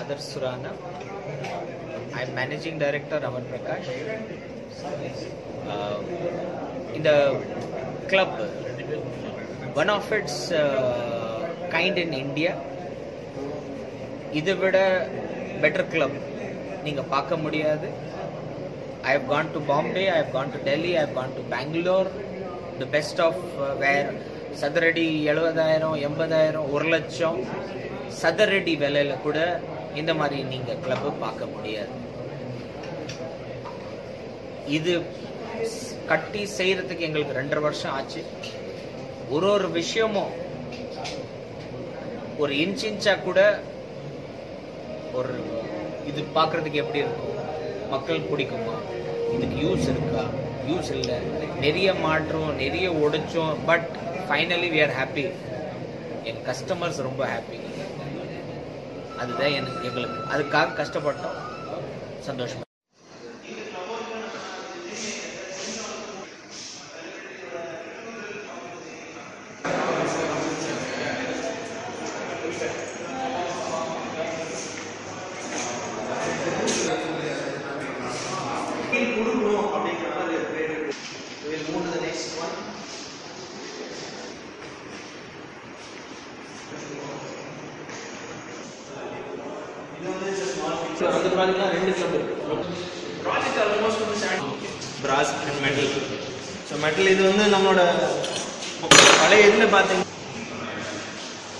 Adarsh Surana. I'm Managing Director Raman Prakash. Uh, in the club, one of its uh, kind in India, இதை விட better club நீங்கள் பார்க்க முடியாது I have gone to Bombay I have gone to Delhi I have gone to Bangalore the best of where சதுரடி எழுபதாயிரம் எண்பதாயிரம் ஒரு லட்சம் சதுரடி விலையில கூட இந்த மாதிரி நீங்கள் கிளப்பு பார்க்க முடியாது இது ஸ்- கட்டி செய்யறதுக்கு எங்களுக்கு ரெண்டரை வருஷம் ஆச்சு ஒரு ஒரு விஷயமும் ஒரு இன்ச் இன்ச்சா கூட ஒரு இது பார்க்கறதுக்கு எப்படி இருக்கும் மக்கள் பிடிக்குமா இதுக்கு யூஸ் இருக்கா யூஸ் இல்லை நிறைய மாற்றோம் நிறைய உடைச்சோம் but finally we are happy என் கஸ்டமர்ஸ் ரொம்ப ஹாப்பி அதுதான் எனக்கு எங்களுக்கு அதுக்காக கஷ்டப்பட்டோம் சந்தோஷம் கொடுக்கணும் அப்படிங்கிறனால will move to the next one sir அந்த ப்ராஜெக்ட்லாம் ரெண்டு கிளப் இருக்கு ப்ராஜெக்ட் ஆல்மோஸ்ட் வந்து start brass and metal so metal இது வந்து நம்மளோட பழைய இதில் பார்த்தீங்க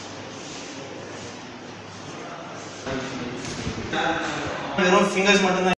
வெறும் ஃபிங்கர்ஸ் மட்டும்தான்